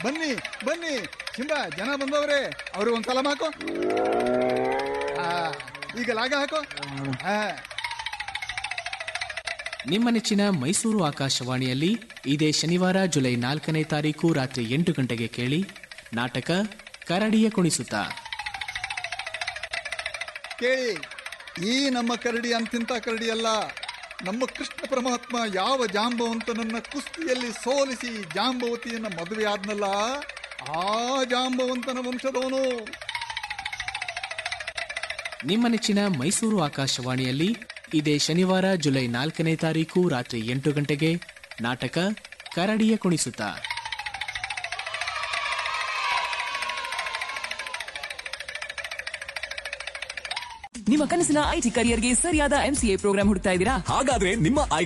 ಬನ್ನಿ ಬನ್ನಿ ಶಿಂಬ ಜನ ಬಂದವ್ರೆ ಅವ್ರಿಗೆ ಒಂದ್ ಸಲ ಹಾಕೋ ಆ, ಈಗ ಲಾಗ ಹಾಕೋ ಆ, ನಿಮ್ಮ ನೆಚ್ಚಿನ ಮೈಸೂರು ಆಕಾಶವಾಣಿಯಲ್ಲಿ ಇದೇ ಶನಿವಾರ ಜುಲೈ ನಾಲ್ಕನೇ ತಾರೀಕು ರಾತ್ರಿ ಎಂಟು ಗಂಟೆಗೆ ಕೇಳಿ ನಾಟಕ ಕರಡಿಯ ಕುಣಿಸುತ್ತ ಕೇಳಿ ಈ ನಮ್ಮ ಕರಡಿ ಅಂತಿಂತ ಕರಡಿ ಅಲ್ಲ ನಮ್ಮ ಕೃಷ್ಣ ಪರಮಾತ್ಮ ಯಾವ ಜಾಂಬವಂತನನ್ನ ಕುಸ್ತಿಯಲ್ಲಿ ಸೋಲಿಸಿ ಜಾಂಬವತಿಯನ್ನ ಮದುವೆ ಆದ್ನಲ್ಲ ಆ ಜಾಂಬವಂತನ ವಂಶದವನು ನಿಮ್ಮ ನೆಚ್ಚಿನ ಮೈಸೂರು ಆಕಾಶವಾಣಿಯಲ್ಲಿ ಇದೇ ಶನಿವಾರ ಜುಲೈ ನಾಲ್ಕನೇ ತಾರೀಕು ರಾತ್ರಿ ಎಂಟು ಗಂಟೆಗೆ ನಾಟಕ ಕರಡಿಯ ಕುಣಿಸುತ್ತ ನಿಮ್ಮ ಕನಸಿನ ಐಟಿ ಕರಿಯರ್ಗೆ ಸರಿಯಾದ ಎಂಸಿಎ ಪ್ರೋಗ್ರಾಂ ಹುಡುಕ್ತಾ ಇದ್ದೀರಾ ಹಾಗಾದ್ರೆ ನಿಮ್ಮ